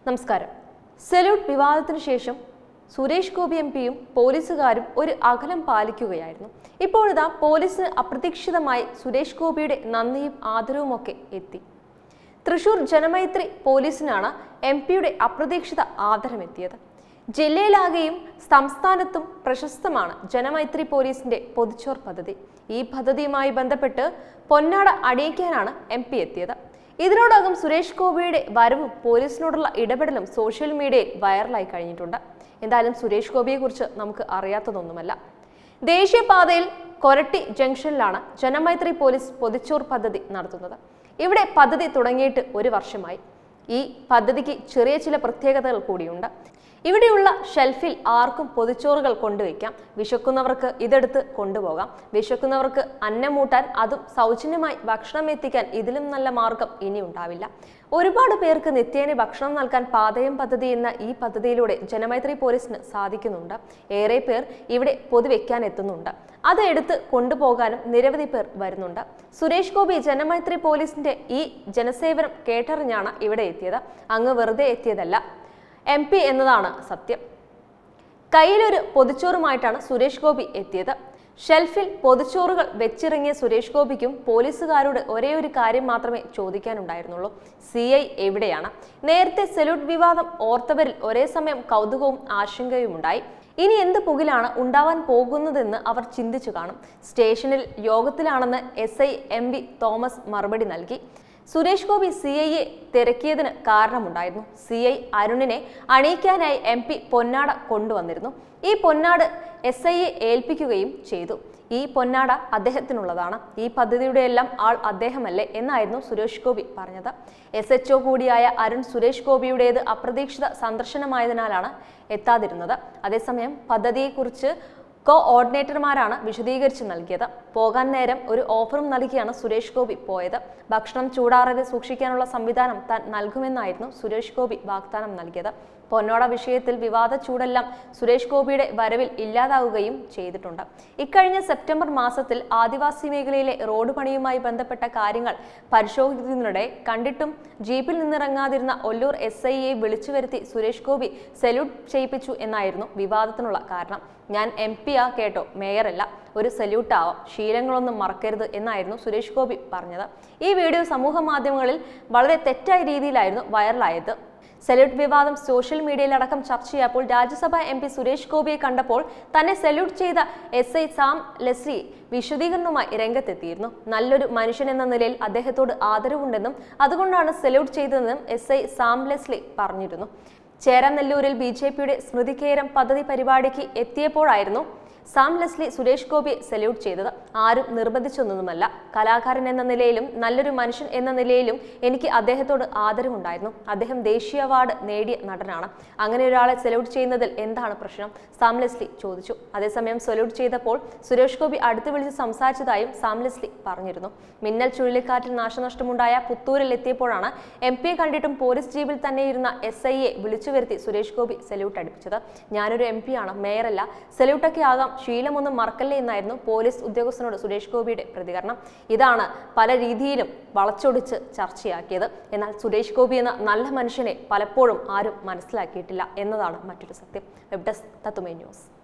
നമസ്കാരം സല്യൂട്ട് വിവാദത്തിന് ശേഷം സുരേഷ് ഗോപി എം പിയും പോലീസുകാരും ഒരു അകലം പാലിക്കുകയായിരുന്നു ഇപ്പോഴിതാ പോലീസിന് അപ്രതീക്ഷിതമായി സുരേഷ് ഗോപിയുടെ നന്ദിയും ആദരവുമൊക്കെ എത്തി തൃശൂർ ജനമൈത്രി പോലീസിനാണ് എം പിയുടെ അപ്രതീക്ഷിത ആദരമെത്തിയത് ജില്ലയിലാകെയും സംസ്ഥാനത്തും പ്രശസ്തമാണ് ജനമൈത്രി പോലീസിന്റെ പൊതുച്ചോർ പദ്ധതി ഈ പദ്ധതിയുമായി ബന്ധപ്പെട്ട് പൊന്നാട അണിയിക്കാനാണ് എം പി എത്തിയത് ഇതിനോടകം സുരേഷ് ഗോപിയുടെ വരവും പോലീസിനോടുള്ള ഇടപെടലും സോഷ്യൽ മീഡിയയിൽ വൈറലായി കഴിഞ്ഞിട്ടുണ്ട് എന്തായാലും സുരേഷ് ഗോപിയെക്കുറിച്ച് നമുക്ക് അറിയാത്തതൊന്നുമല്ല ദേശീയപാതയിൽ കൊരട്ടി ജംഗ്ഷനിലാണ് ജനമൈത്രി പോലീസ് പൊതിച്ചോർ പദ്ധതി നടത്തുന്നത് ഇവിടെ പദ്ധതി തുടങ്ങിയിട്ട് ഒരു വർഷമായി ഈ പദ്ധതിക്ക് ചെറിയ ചില പ്രത്യേകതകൾ കൂടിയുണ്ട് ഇവിടെയുള്ള ഷെൽഫിൽ ആർക്കും പൊതിച്ചോറുകൾ കൊണ്ടുവയ്ക്കാം വിശക്കുന്നവർക്ക് ഇതെടുത്ത് കൊണ്ടുപോകാം വിശക്കുന്നവർക്ക് അന്നം മൂട്ടാൻ അതും സൗജന്യമായി ഭക്ഷണം എത്തിക്കാൻ ഇതിലും നല്ല മാർഗം ഇനി ഉണ്ടാവില്ല ഒരുപാട് പേർക്ക് നിത്യേന ഭക്ഷണം നൽകാൻ പാതയം പദ്ധതി എന്ന ഈ പദ്ധതിയിലൂടെ ജനമൈത്രി പോലീസിന് സാധിക്കുന്നുണ്ട് ഏറെ പേർ ഇവിടെ പൊതുവെക്കാൻ എത്തുന്നുണ്ട് അത് എടുത്ത് കൊണ്ടുപോകാനും നിരവധി പേർ വരുന്നുണ്ട് സുരേഷ് ഗോപി ജനമൈത്രി പോലീസിന്റെ ഈ ജനസേവനം കേട്ടറിഞ്ഞാണ് ഇവിടെ എത്തിയത് അങ്ങ് വെറുതെ എത്തിയതല്ല എം പി എന്നതാണ് സത്യം കയ്യിലൊരു പൊതിച്ചോറുമായിട്ടാണ് സുരേഷ് ഗോപി എത്തിയത് ഷെൽഫിൽ പൊതിച്ചോറുകൾ വെച്ചിറങ്ങിയ സുരേഷ് ഗോപിക്കും പോലീസുകാരോട് ഒരേ ഒരു കാര്യം മാത്രമേ ചോദിക്കാനുണ്ടായിരുന്നുള്ളൂ സി ഐ എവിടെയാണ് നേരത്തെ സല്യൂട്ട് വിവാദം ഓർത്തവരിൽ ഒരേ സമയം കൗതുകവും ആശങ്കയും ഉണ്ടായി ഇനി എന്ത് പുകിലാണ് ഉണ്ടാവാൻ പോകുന്നതെന്ന് അവർ ചിന്തിച്ചു കാണും സ്റ്റേഷനിൽ യോഗത്തിലാണെന്ന് S I M V Thomas മറുപടി നൽകി സുരേഷ് ഗോപി സി ഐയെ തിരക്കിയതിന് കാരണമുണ്ടായിരുന്നു സി ഐ അരുണിനെ അണിയിക്കാനായി എം പി പൊന്നാട കൊണ്ടുവന്നിരുന്നു ഈ പൊന്നാട് എസ് ഐയെ ഏൽപ്പിക്കുകയും ചെയ്തു ഈ പൊന്നാട അദ്ദേഹത്തിനുള്ളതാണ് ഈ പദ്ധതിയുടെ എല്ലാം ആൾ അദ്ദേഹമല്ലേ എന്നായിരുന്നു സുരേഷ് ഗോപി പറഞ്ഞത് എസ് എച്ച് കൂടിയായ അരുൺ സുരേഷ് ഗോപിയുടേത് അപ്രതീക്ഷിത സന്ദർശനമായതിനാലാണ് എത്താതിരുന്നത് അതേസമയം പദ്ധതിയെക്കുറിച്ച് കോ ഓർഡിനേറ്റർമാരാണ് വിശദീകരിച്ച് നൽകിയത് പോകാൻ നേരം ഒരു ഓഫറും നൽകിയാണ് സുരേഷ് ഗോപി പോയത് ഭക്ഷണം ചൂടാറാതെ സൂക്ഷിക്കാനുള്ള സംവിധാനം താൻ നൽകുമെന്നായിരുന്നു സുരേഷ് ഗോപി വാഗ്ദാനം നൽകിയത് പൊന്നോട വിഷയത്തിൽ വിവാദ ചൂടെല്ലാം സുരേഷ് ഗോപിയുടെ വരവിൽ ഇല്ലാതാവുകയും ചെയ്തിട്ടുണ്ട് ഇക്കഴിഞ്ഞ സെപ്റ്റംബർ മാസത്തിൽ ആദിവാസി മേഖലയിലെ റോഡ് പണിയുമായി ബന്ധപ്പെട്ട കാര്യങ്ങൾ പരിശോധിക്കുന്നതിനിടെ കണ്ടിട്ടും ജീപ്പിൽ നിന്നിറങ്ങാതിരുന്ന ഒല്ലൂർ എസ് ഐയെ വിളിച്ചു വരുത്തി സുരേഷ് ഗോപി സല്യൂട്ട് ചെയ്യിപ്പിച്ചു എന്നായിരുന്നു വിവാദത്തിനുള്ള കാരണം ഞാൻ എം പിയാ കേട്ടോ മേയറല്ല ഒരു സല്യൂട്ട് ആവാം ശീലങ്ങളൊന്നും മറക്കരുത് എന്നായിരുന്നു സുരേഷ് ഗോപി പറഞ്ഞത് ഈ വീഡിയോ സമൂഹ മാധ്യമങ്ങളിൽ വളരെ തെറ്റായ രീതിയിലായിരുന്നു വൈറലായത് സല്യൂട്ട് വിവാദം സോഷ്യൽ മീഡിയയിലടക്കം ചർച്ചയായപ്പോൾ രാജ്യസഭാ എം പി സുരേഷ് ഗോപിയെ കണ്ടപ്പോൾ തന്നെ സല്യൂട്ട് ചെയ്ത എസ് ഐ സാം ലെസ്ലി വിശദീകരണവുമായി രംഗത്തെത്തിയിരുന്നു നല്ലൊരു മനുഷ്യൻ എന്ന നിലയിൽ അദ്ദേഹത്തോട് ആദരവുണ്ടെന്നും അതുകൊണ്ടാണ് സല്യൂട്ട് ചെയ്തതെന്നും എസ് ഐ സാം ലെസ്ലി പറഞ്ഞിരുന്നു ചേരാനെല്ലൂരിൽ ബി ജെ പിയുടെ സ്മൃതികേരം പദ്ധതി പരിപാടിക്ക് എത്തിയപ്പോഴായിരുന്നു സാം ലെസ്ലി സുരേഷ് ഗോപിയെ സല്യൂട്ട് ചെയ്തത് ആരും നിർബന്ധിച്ചൊന്നുമല്ല കലാകാരൻ എന്ന നിലയിലും നല്ലൊരു മനുഷ്യൻ എന്ന നിലയിലും എനിക്ക് അദ്ദേഹത്തോട് ആദരവുണ്ടായിരുന്നു അദ്ദേഹം ദേശീയ അവാർഡ് നേടിയ നടനാണ് അങ്ങനെ ഒരാളെ സല്യൂട്ട് ചെയ്യുന്നതിൽ എന്താണ് പ്രശ്നം സാം ലെസ്ലി ചോദിച്ചു അതേസമയം സല്യൂട്ട് ചെയ്തപ്പോൾ സുരേഷ് ഗോപി അടുത്ത് വിളിച്ച് സംസാരിച്ചതായും സാം ലെസ്ലി പറഞ്ഞിരുന്നു മിന്നൽ ചുഴലിക്കാറ്റിൽ നാശനഷ്ടമുണ്ടായ പുത്തൂരിൽ എത്തിയപ്പോഴാണ് എം പിയെ കണ്ടിട്ടും പോലീസ് ജീപ്പിൽ തന്നെ ഇരുന്ന എസ് ഐയെ വിളിച്ചു വരുത്തി സുരേഷ് ഗോപി സല്യൂട്ട് അടുപ്പിച്ചത് ഞാനൊരു എം പിയാണ് മേയറല്ല സല്യൂട്ടൊക്കെ ആകാം ശീലമൊന്നും മറക്കല്ലേ എന്നായിരുന്നു പോലീസ് ഉദ്യോഗസ്ഥനോട് സുരേഷ് ഗോപിയുടെ പ്രതികരണം ഇതാണ് പല രീതിയിലും വളച്ചൊടിച്ച് ചർച്ചയാക്കിയത് എന്നാൽ സുരേഷ് ഗോപി എന്ന നല്ല മനുഷ്യനെ പലപ്പോഴും ആരും മനസ്സിലാക്കിയിട്ടില്ല എന്നതാണ് മറ്റൊരു സത്യം വെബ് ഡെസ്ക് തത്തുമേ ന്യൂസ്